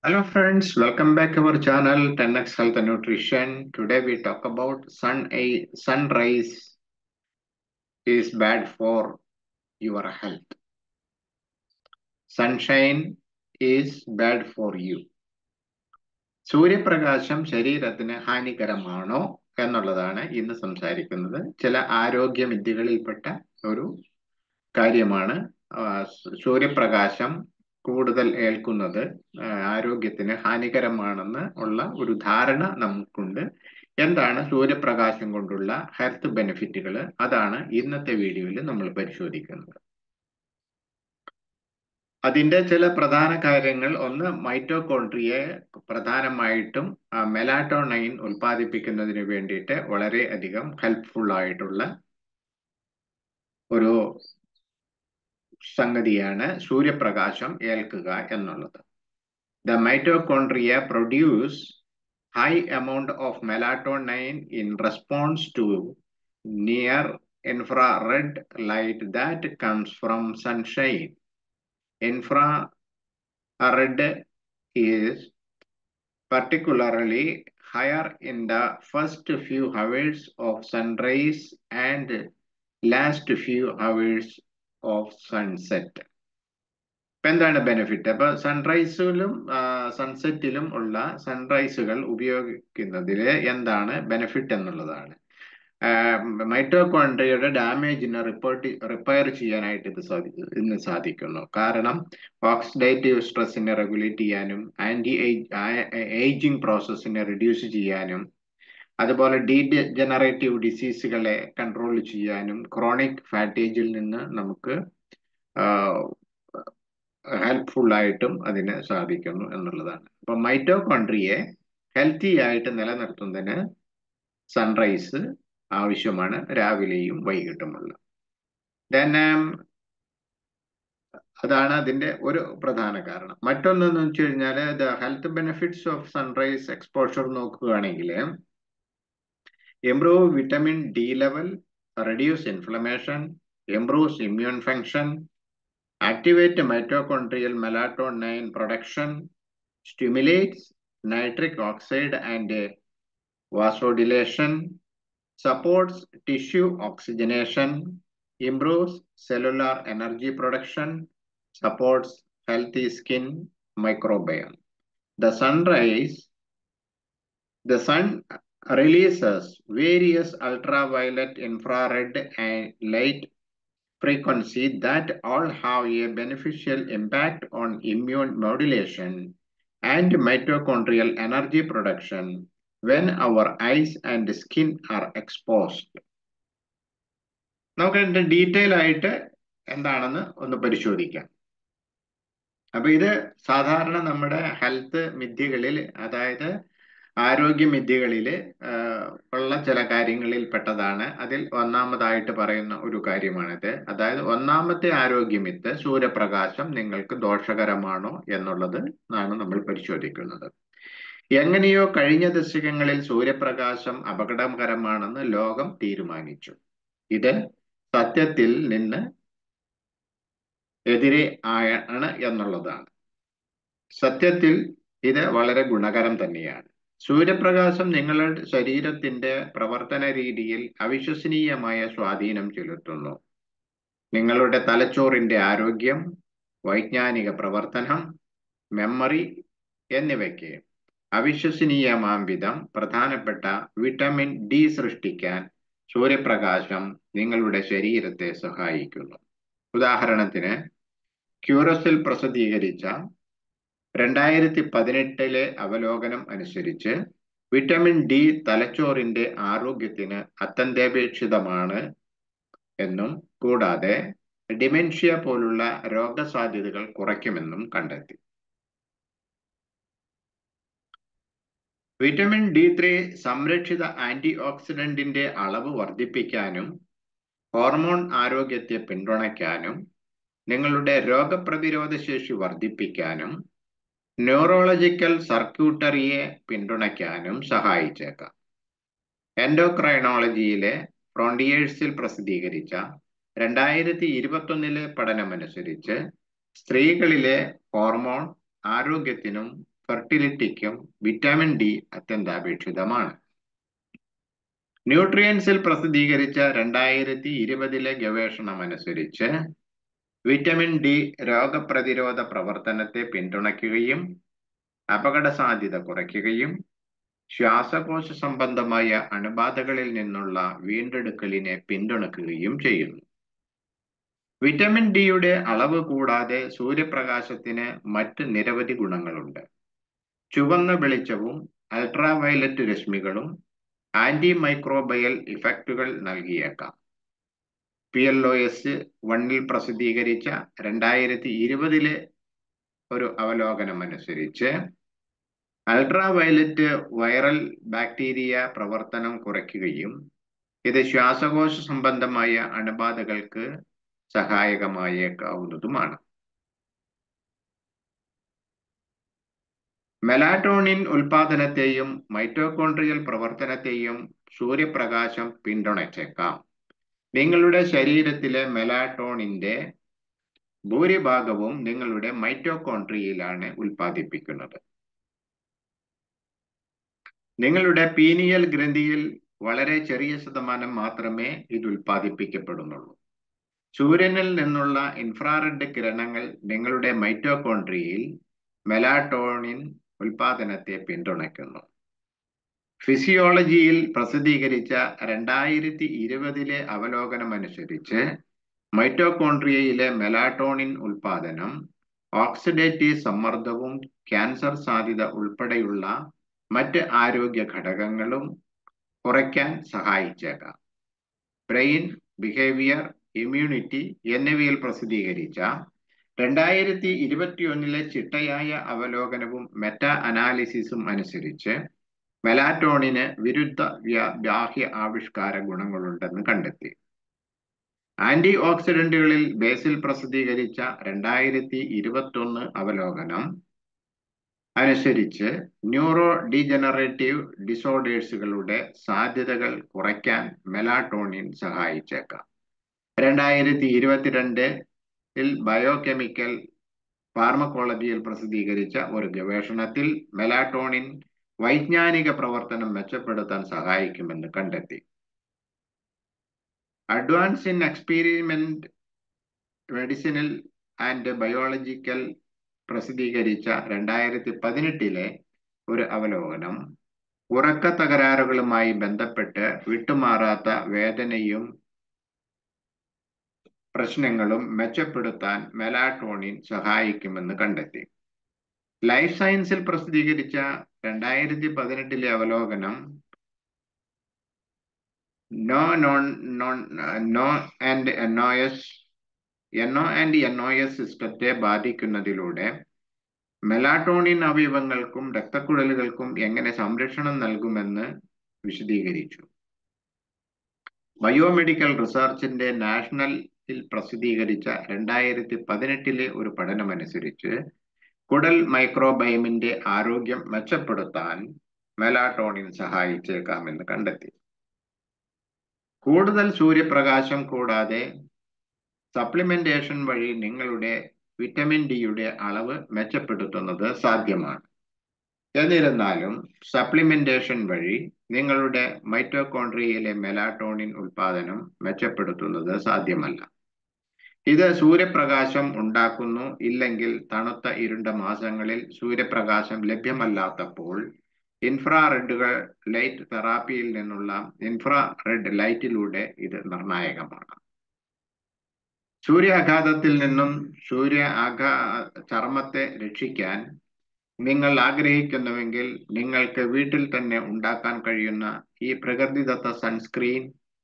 Hello friends, welcome back to our channel 10x Health and Nutrition. Today we talk about sun a sunrise is bad for your health. Sunshine is bad for you. സൂര്യപ്രകാശം ശരീരത്തിന് ഹാനികരമാണോ എന്നുള്ളതാണ് ഇന്ന് സംസാരിക്കുന്നത് ചില ആരോഗ്യ വിദ്യകളിൽപ്പെട്ട ഒരു കാര്യമാണ് ആ, സൂര്യപ്രകാശം കൂടുതൽ ഏൽക്കുന്നത് ആ, ആരോഗ്യത്തിന് ഹാനികരമാണെന്ന് ഉള്ള ഒരു ധാരണ നമുക്കുണ്ട് എന്താണ് സൂര്യപ്രകാശം കൊണ്ടുള്ള ഹെൽത്ത് ബെനിഫിറ്റുകൾ അതാണ് ഇന്നത്തെ വീഡിയോയിൽ നമ്മൾ പരിശോധിക്കുന്നത് അതിന്റെ ചില പ്രധാന കാര്യങ്ങൾ ഒന്ന് മൈറ്റോകോൺട്രിയെ പ്രധാനമായിട്ടും മെലാറ്റോണൈൻ ഉൽപ്പാദിപ്പിക്കുന്നതിന് വേണ്ടിയിട്ട് വളരെ അധികം ഹെൽപ്ഫുൾ ആയിട്ടുള്ള ഒരു സംഗതിയാണ് സൂര്യപ്രകാശം ഏൽക്കുക എന്നുള്ളത് the mitochondria produce high amount of melatonin in response to near infrared light that comes from sunshine. Infrared is particularly higher in the first few hours of sunrise and last few hours of sunset. ഇപ്പൊ എന്താണ് benefit അപ്പൊ സൺറൈസിലും സൺസെറ്റിലും ഉള്ള സൺറൈസുകൾ ഉപയോഗിക്കുന്നതിൽ എന്താണ് benefit എന്നുള്ളതാണ് മൈറ്റോകോൺട്രിയയുടെ ഡാമേജിനെ report repair ചെയ്യാനായിട്ട് ഇത് സാധി ഇന്ന് സാധിക്കുന്നു കാരണം ഓക്സിഡേറ്റീവ് സ്ട്രെസ്സിനെ റെഗുലേറ്റ് ചെയ്യാനും ആന്റി ഏജിങ് പ്രോസസ്സിനെ റിഡ്യൂസ് ചെയ്യാനും അതുപോലെ ഡീ ജനറേറ്റീവ് ഡിസീസുകളെ കൺട്രോൾ ചെയ്യാനും ക്രോണിക് ഫാറ്റേജിൽ നിന്ന് നമുക്ക് ഹെൽപ്ഫുൾ ആയിട്ടും അതിന് സാധിക്കുന്നു എന്നുള്ളതാണ് അപ്പൊ മൈറ്റോകോൺട്രിയെ ഹെൽത്തി ആയിട്ട് നിലനിർത്തുന്നതിന് സൺറൈസ് ആവശ്യമാണ് രാവിലെയും വൈകിട്ടുമുള്ള ദെൻ അതാണ് അതിന്റെ ഒരു പ്രധാന കാരണം മറ്റൊന്നെന്ന് വെച്ച് കഴിഞ്ഞാൽ the health benefits of sunrise exposure നോക്കുകയാണെങ്കിൽ improve vitamin D level reduce inflammation improves immune function activate mitochondrial melatonin production, stimulates nitric oxide and vasodilation, supports tissue oxygenation, improves cellular energy production, supports healthy skin microbiome. The sunrise, the sun releases various ultraviolet, infrared, and light frequency that all have a beneficial impact on immune modulation and mitochondrial energy production when our eyes and skin are exposed. നമുക്ക് ഇതിന്റെ detail ആയിട്ട് എന്താണെന്ന് ഒന്ന് പരിശോധിക്കാം അപ്പൊ ഇത് സാധാരണ നമ്മുടെ ഹെൽത്ത് മിഥ്യകളിൽ അതായത് ആരോഗ്യ മിഥ്യകളിൽ ഉള്ള ചില കാര്യങ്ങളിൽ പെട്ടതാണ് അതിൽ ഒന്നാമതായിട്ട് പറയുന്ന ഒരു കാര്യമാണിത് അതായത് ഒന്നാമത്തെ ആരോഗ്യമിത്ത് സൂര്യപ്രകാശം നിങ്ങൾക്ക് ദോഷകരമാണോ എന്നുള്ളത് ആണ് നമ്മൾ പരിശോധിക്കുന്നത് എങ്ങനെയോ കഴിഞ്ഞ ദശകങ്ങളിൽ സൂര്യപ്രകാശം അപകടകരമാണെന്ന് ലോകം തീരുമാനിച്ചു ഇത് സത്യത്തിൽ നിന്ന് എതിരെ ആണ് എന്നുള്ളതാണ് സത്യത്തിൽ ഇത് വളരെ ഗുണകരം തന്നെയാണ് സൂര്യപ്രകാശം നിങ്ങളുടെ ശരീരത്തിന്റെ പ്രവർത്തന രീതിയിൽ അവിശ്വസനീയമായ സ്വാധീനം ചെലുത്തുന്നു നിങ്ങളുടെ തലച്ചോറിന്റെ ആരോഗ്യം വൈജ്ഞാനിക പ്രവർത്തനം മെമ്മറി എന്നിവയ്ക്ക് അവിശ്വസനീയമാം വിധം പ്രധാനപ്പെട്ട വിറ്റമിൻ ഡി സൃഷ്ടിക്കാൻ സൂര്യപ്രകാശം നിങ്ങളുടെ ശരീരത്തെ സഹായിക്കുന്നു ഉദാഹരണത്തിന് ക്യൂറസിൽ പ്രസിദ്ധീകരിച്ച രണ്ടായിരത്തി പതിനെട്ടിലെ അവലോകനം അനുസരിച്ച് വിറ്റമിൻ ഡി തലച്ചോറിന്റെ ആരോഗ്യത്തിന് അത്യന്താപേക്ഷിതമാണ് എന്നും കൂടാതെ ഡിമെൻഷ്യ പോലുള്ള രോഗസാധ്യതകൾ കുറയ്ക്കുമെന്നും കണ്ടെത്തി വിറ്റമിൻ ഡി ത്രീ സംരക്ഷിത ആന്റി ഓക്സിഡന്റിന്റെ അളവ് വർദ്ധിപ്പിക്കാനും ഹോർമോൺ ആരോഗ്യത്തെ പിന്തുണയ്ക്കാനും നിങ്ങളുടെ രോഗപ്രതിരോധ ശേഷി വർദ്ധിപ്പിക്കാനും ന്യൂറോളജിക്കൽ സർക്യൂട്ടറിയെ പിന്തുണയ്ക്കാനും സഹായിച്ചേക്കാം എൻഡോക്രൈനോളജിയിലെ ഫ്രോണ്ടിയേഴ്സിൽ പ്രസിദ്ധീകരിച്ച രണ്ടായിരത്തി ഇരുപത്തൊന്നിലെ പഠനമനുസരിച്ച് സ്ത്രീകളിലെ ഹോർമോൺ ആരോഗ്യത്തിനും ഫെർട്ടിലിറ്റിക്കും വിറ്റാമിൻ ഡി അത്യന്താപേക്ഷിതമാണ് ന്യൂട്രിയൻസിൽ പ്രസിദ്ധീകരിച്ച രണ്ടായിരത്തി ഇരുപതിലെ ഗവേഷണമനുസരിച്ച് വിറ്റമിൻ ഡി രോഗപ്രതിരോധ പ്രവർത്തനത്തെ പിന്തുണയ്ക്കുകയും അപകട സാധ്യത കുറയ്ക്കുകയും ശ്വാസകോശ സംബന്ധമായ അണുബാധകളിൽ നിന്നുള്ള വീണ്ടെടുക്കലിനെ പിന്തുണയ്ക്കുകയും ചെയ്യുന്നു വിറ്റമിൻ ഡിയുടെ അളവ് കൂടാതെ സൂര്യപ്രകാശത്തിന് മറ്റ് നിരവധി ഗുണങ്ങളുണ്ട് ചുവന്ന വെളിച്ചവും അൾട്രാവയലറ്റ് രശ്മികളും ആന്റി മൈക്രോബയൽ ഇഫക്റ്റുകൾ നൽകിയേക്കാം പി എൽ ഒ എസ് വണ്ണിൽ പ്രസിദ്ധീകരിച്ച രണ്ടായിരത്തി ഇരുപതിലെ ഒരു അവലോകനം അനുസരിച്ച് അൾട്രാവയലറ്റ് വൈറൽ ബാക്ടീരിയ പ്രവർത്തനം കുറയ്ക്കുകയും ഇത് ശ്വാസകോശ സംബന്ധമായ അണുബാധകൾക്ക് സഹായകമായേക്കാവുന്നതുമാണ് മെലാറ്റോണിൻ ഉൽപാദനത്തെയും മൈറ്റോകോൺട്രിയൽ പ്രവർത്തനത്തെയും സൂര്യപ്രകാശം പിന്തുണച്ചേക്കാം നിങ്ങളുടെ ശരീരത്തിലെ മെലാറ്റോണിന്റെ ഭൂരിഭാഗവും നിങ്ങളുടെ മൈറ്റോകോൺട്രിയയിലാണ് ഉൽപ്പാദിപ്പിക്കുന്നത് നിങ്ങളുടെ പീനിയൽ ഗ്രന്ഥിയിൽ വളരെ ചെറിയ ശതമാനം മാത്രമേ ഇത് ഉൽപ്പാദിപ്പിക്കപ്പെടുന്നുള്ളൂ സൂര്യനിൽ നിന്നുള്ള ഇൻഫ്രാറെഡ് കിരണങ്ങൾ നിങ്ങളുടെ മൈറ്റോകോൺട്രിയയിൽ മെലാറ്റോണിൻ ഉൽപാദനത്തെ പിന്തുണയ്ക്കുന്നു ഫിസിയോളജിയിൽ പ്രസിദ്ധീകരിച്ച രണ്ടായിരത്തി ഇരുപതിലെ അവലോകനം അനുസരിച്ച് മൈറ്റോകോൺട്രിയയിലെ മെലാറ്റോണിൻ ഉൽപാദനം ഓക്സിഡേറ്റീവ് സമ്മർദ്ദവും ക്യാൻസർ സാധ്യത ഉൾപ്പെടെയുള്ള മറ്റ് ആരോഗ്യ ഘടകങ്ങളും കുറയ്ക്കാൻ സഹായിച്ചേക്കാം ബ്രെയിൻ ബിഹേവിയർ ഇമ്മ്യൂണിറ്റി എന്നിവയിൽ പ്രസിദ്ധീകരിച്ച രണ്ടായിരത്തി ഇരുപത്തിയൊന്നിലെ ചിട്ടയായ അവലോകനവും മെറ്റ അനാലിസിസും അനുസരിച്ച് മെലാറ്റോണിന് വിരുദ്ധ ബാഹ്യ ആവിഷ്കാര ഗുണങ്ങളുണ്ടെന്ന് കണ്ടെത്തി ആന്റി ഓക്സിഡന്റുകളിൽ ബേസിൽ പ്രസിദ്ധീകരിച്ച രണ്ടായിരത്തി ഇരുപത്തൊന്ന് അവലോകനം അനുസരിച്ച് ന്യൂറോ ഡീജനറേറ്റീവ് ഡിസോർഡേഴ്സുകളുടെ സാധ്യതകൾ കുറയ്ക്കാൻ മെലാറ്റോണിൻ സഹായിച്ചേക്കാം രണ്ടായിരത്തി ഇരുപത്തിരണ്ടിൽ ബയോകെമിക്കൽ ഫാർമക്കോളജിയിൽ പ്രസിദ്ധീകരിച്ച ഒരു ഗവേഷണത്തിൽ മെലാറ്റോണിൻ വൈജ്ഞാനിക പ്രവർത്തനം മെച്ചപ്പെടുത്താൻ സഹായിക്കുമെന്ന് കണ്ടെത്തി advance in experiment medicinal and biological പ്രസിദ്ധീകരിച്ച രണ്ടായിരത്തി പതിനെട്ടിലെ ഒരു അവലോകനം ഉറക്ക തകരാറുകളുമായി ബന്ധപ്പെട്ട് വിട്ടുമാറാത്ത വേദനയും പ്രശ്നങ്ങളും മെച്ചപ്പെടുത്താൻ മെലാറ്റോണിൻ സഹായിക്കുമെന്ന് കണ്ടെത്തി ലൈഫ് സയൻസിൽ പ്രസിദ്ധീകരിച്ച രണ്ടായിരത്തി പതിനെട്ടിലെ അവലോകനം no non non no and N O S N O and N O S സിസ്റ്റത്തെ ബാധിക്കുന്നതിലൂടെ മെലാറ്റോണിൻ അവയവങ്ങൾക്കും രക്തക്കുഴലുകൾക്കും എങ്ങനെ സംരക്ഷണം നൽകുമെന്ന് വിശദീകരിച്ചു ബയോമെഡിക്കൽ റിസർച്ചിന്റെ നാഷണലിൽ പ്രസിദ്ധീകരിച്ച രണ്ടായിരത്തി പതിനെട്ടിലെ ഒരു പഠനമനുസരിച്ച് കുടൽ മൈക്രോബയമിന്റെ ആരോഗ്യം മെച്ചപ്പെടുത്താൻ മെലാറ്റോണിൻ സഹായിച്ചേക്കാമെന്ന് കണ്ടെത്തി കൂടുതൽ സൂര്യപ്രകാശം കൂടാതെ സപ്ലിമെന്റേഷൻ വഴി നിങ്ങളുടെ വിറ്റമിൻ ഡിയുടെ അളവ് മെച്ചപ്പെടുത്തുന്നത് സാധ്യമാണ് എന്നിരുന്നാലും സപ്ലിമെന്റേഷൻ വഴി നിങ്ങളുടെ മൈറ്റോകോൺട്രിയയിലെ മെലാറ്റോണിൻ ഉൽപാദനം മെച്ചപ്പെടുത്തുന്നത് സാധ്യമല്ല ഇത് സൂര്യപ്രകാശം ഉണ്ടാക്കുന്നു ഇല്ലെങ്കിൽ തണുത്ത ഇരുണ്ട മാസങ്ങളിൽ സൂര്യപ്രകാശം ലഭ്യമല്ലാത്തപ്പോൾ ഇൻഫ്രാറെഡുകൾ ലൈറ്റ് തെറാപ്പിയിൽ നിന്നുള്ള ഇൻഫ്രാറെഡ് ലൈറ്റിലൂടെ ഇത് നിർണായകമാണ് സൂര്യാഘാതത്തിൽ നിന്നും സൂര്യ ആഘാ ചർമ്മത്തെ രക്ഷിക്കാൻ നിങ്ങൾ ആഗ്രഹിക്കുന്നുവെങ്കിൽ നിങ്ങൾക്ക് വീട്ടിൽ തന്നെ ഉണ്ടാക്കാൻ കഴിയുന്ന ഈ പ്രകൃതിദത്ത സൺസ്ക്രീൻ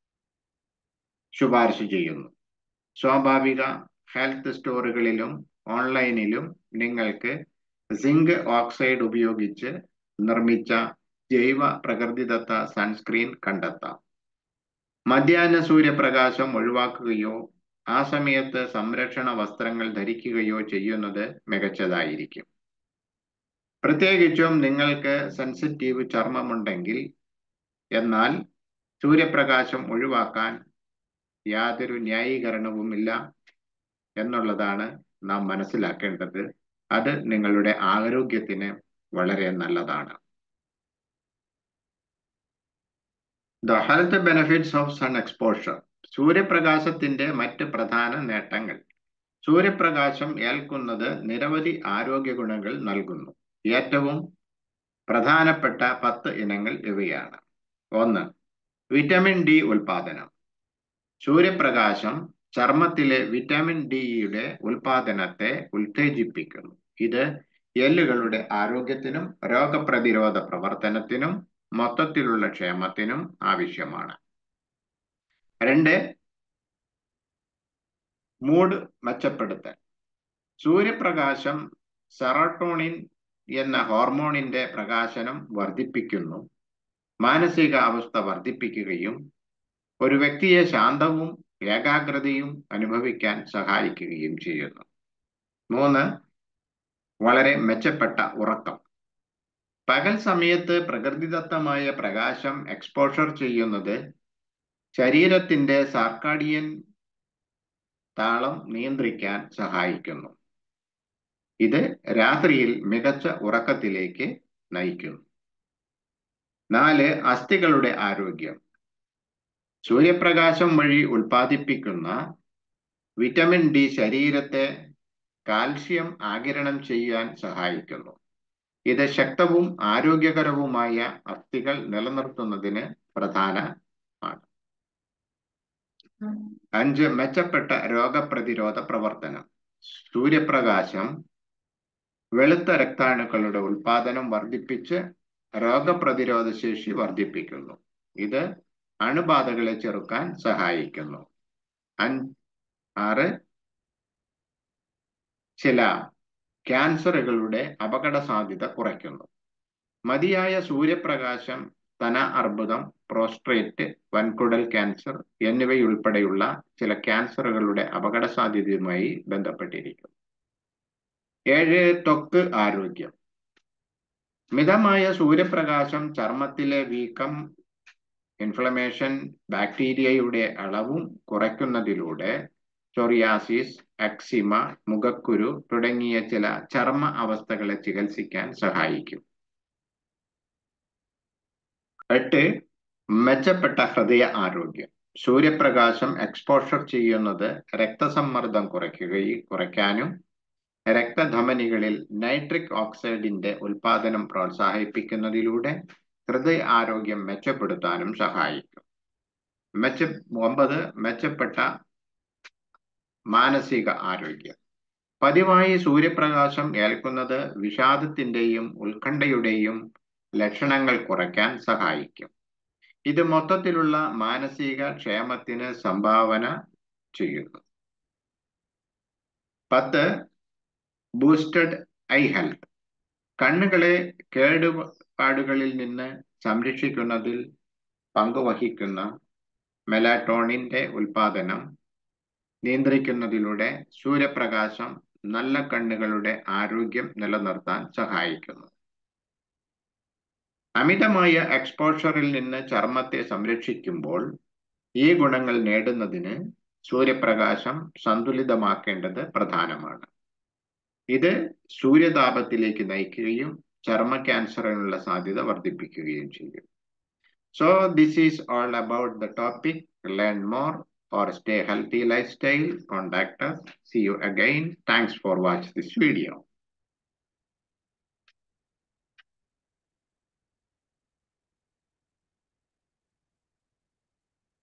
ശുപാർശ ചെയ്യുന്നു സ്വാഭാവിക ഹെൽത്ത് സ്റ്റോറുകളിലും ഓൺലൈനിലും നിങ്ങൾക്ക് സിങ്ക് ഓക്സൈഡ് ഉപയോഗിച്ച് നിർമ്മിച്ച ജൈവ പ്രകൃതിദത്ത സൺസ്ക്രീൻ കണ്ടെത്താം മധ്യാഹ്ന സൂര്യപ്രകാശം ഒഴിവാക്കുകയോ ആ സമയത്ത് സംരക്ഷണ വസ്ത്രങ്ങൾ ധരിക്കുകയോ ചെയ്യുന്നത് മികച്ചതായിരിക്കും പ്രത്യേകിച്ചും നിങ്ങൾക്ക് സെൻസിറ്റീവ് ചർമ്മമുണ്ടെങ്കിൽ എന്നാൽ സൂര്യപ്രകാശം ഒഴിവാക്കാൻ യാതൊരു ന്യായീകരണവുമില്ല എന്നുള്ളതാണ് നാം മനസ്സിലാക്കേണ്ടത് അത് നിങ്ങളുടെ ആരോഗ്യത്തിന് വളരെ നല്ലതാണ് the health benefits of sun exposure സൂര്യപ്രകാശത്തിന്റെ മറ്റ് പ്രധാന നേട്ടങ്ങൾ സൂര്യപ്രകാശം ഏൽക്കുന്നത് നിരവധി ആരോഗ്യ ഗുണങ്ങൾ നൽകുന്നു ഏറ്റവും പ്രധാനപ്പെട്ട പത്ത് ഇനങ്ങൾ ഇവയാണ് ഒന്ന് വിറ്റമിൻ ഡി ഉൽപാദനം സൂര്യപ്രകാശം ചർമ്മത്തിലെ വിറ്റാമിൻ ഡിയുടെ ഉൽപാദനത്തെ ഉത്തേജിപ്പിക്കുന്നു ഇത് എല്ലുകളുടെ ആരോഗ്യത്തിനും രോഗപ്രതിരോധ പ്രവർത്തനത്തിനും മൊത്തത്തിലുള്ള ക്ഷേമത്തിനും ആവശ്യമാണ് രണ്ട് മൂഡ് മെച്ചപ്പെടുത്തൽ സൂര്യപ്രകാശം സെറട്ടോണിൻ എന്ന ഹോർമോണിന്റെ പ്രകാശനം വർദ്ധിപ്പിക്കുന്നു മാനസിക അവസ്ഥ വർദ്ധിപ്പിക്കുകയും ഒരു വ്യക്തിയെ ശാന്തവും ഏകാഗ്രതയും അനുഭവിക്കാൻ സഹായിക്കുകയും ചെയ്യുന്നു മൂന്ന് വളരെ മെച്ചപ്പെട്ട ഉറക്കം പകൽ സമയത്ത് പ്രകൃതിദത്തമായ പ്രകാശം എക്സ്പോഷർ ചെയ്യുന്നത് ശരീരത്തിന്റെ സാർക്കാഡിയൻ താളം നിയന്ത്രിക്കാൻ സഹായിക്കുന്നു ഇത് രാത്രിയിൽ മികച്ച ഉറക്കത്തിലേക്ക് നയിക്കുന്നു നാല് അസ്ഥികളുടെ ആരോഗ്യം സൂര്യപ്രകാശം വഴി ഉൽപ്പാദിപ്പിക്കുന്ന വിറ്റമിൻ ഡി ശരീരത്തെ കാൽഷ്യം ആകിരണം ചെയ്യാൻ സഹായിക്കുന്നു ഇത് ശക്തവും ആരോഗ്യകരവുമായ അസ്ഥികൾ നിലനിർത്തുന്നതിന് പ്രധാനമാണ് അഞ്ച് മെച്ചപ്പെട്ട രോഗപ്രതിരോധ പ്രവർത്തനം സൂര്യപ്രകാശം വെളുത്ത രക്താണുക്കളുടെ ഉൽപാദനം വർദ്ധിപ്പിച്ച് രോഗപ്രതിരോധ ശേഷി വർദ്ധിപ്പിക്കുന്നു ഇത് അണുബാധകളെ ചെറുക്കാൻ സഹായിക്കുന്നു ആറ് ചില ക്യാൻസറുകളുടെ അപകട സാധ്യത കുറയ്ക്കുന്നു മതിയായ സൂര്യപ്രകാശം സ്തന അർബുദം പ്രോസ്ട്രേറ്റ് വൻകുടൽ ക്യാൻസർ എന്നിവയുൾപ്പെടെയുള്ള ചില ക്യാൻസറുകളുടെ അപകട സാധ്യതയുമായി ബന്ധപ്പെട്ടിരിക്കുന്നു ഏഴ് ത്വക്ക് ആരോഗ്യം മിതമായ സൂര്യപ്രകാശം ചർമ്മത്തിലെ വീക്കം ഇൻഫ്ലമേഷൻ ബാക്ടീരിയയുടെ അളവും കുറയ്ക്കുന്നതിലൂടെ ചൊറിയാസിസ് എക്സിമ മുഖക്കുരു തുടങ്ങിയ ചില ചർമ്മ അവസ്ഥകളെ ചികിത്സിക്കാൻ സഹായിക്കും എട്ട് മെച്ചപ്പെട്ട ഹൃദയ ആരോഗ്യം സൂര്യപ്രകാശം എക്സ്പോഷർ ചെയ്യുന്നത് രക്തസമ്മർദ്ദം കുറയ്ക്കുകയും കുറയ്ക്കാനും രക്തധമനികളിൽ നൈട്രിക് ഓക്സൈഡിന്റെ ഉൽപാദനം പ്രോത്സാഹിപ്പിക്കുന്നതിലൂടെ ഹൃദയ ആരോഗ്യം മെച്ചപ്പെടുത്താനും സഹായിക്കും മെച്ച ഒമ്പത് മെച്ചപ്പെട്ട മാനസിക ആരോഗ്യം പതിവായി സൂര്യപ്രകാശം ഏൽക്കുന്നത് വിഷാദത്തിന്റെയും ഉത്കണ്ഠയുടെയും ലക്ഷണങ്ങൾ കുറയ്ക്കാൻ സഹായിക്കും ഇത് മൊത്തത്തിലുള്ള മാനസിക ക്ഷേമത്തിന് സംഭാവന ചെയ്യുന്നു പത്ത് ബൂസ്റ്റഡ് ഐ ഹെൽത്ത് കണ്ണുകളെ കേടുപാടുകളിൽ നിന്ന് സംരക്ഷിക്കുന്നതിൽ പങ്കുവഹിക്കുന്ന മെലാറ്റോണിന്റെ ഉൽപാദനം നിയന്ത്രിക്കുന്നതിലൂടെ സൂര്യപ്രകാശം നല്ല കണ്ണുകളുടെ ആരോഗ്യം നിലനിർത്താൻ സഹായിക്കുന്നു അമിതമായ എക്സ്പോഷറിൽ നിന്ന് ചർമ്മത്തെ സംരക്ഷിക്കുമ്പോൾ ഈ ഗുണങ്ങൾ നേടുന്നതിന് സൂര്യപ്രകാശം സന്തുലിതമാക്കേണ്ടത് പ്രധാനമാണ് ഇത് സൂര്യതാപത്തിലേക്ക് നയിക്കുകയും ചർമ്മ ക്യാൻസറിനുള്ള സാധ്യത വർദ്ധിപ്പിക്കുകയും ചെയ്യും so this is all about the topic learn more or stay healthy lifestyle contact us see you again thanks for watch this video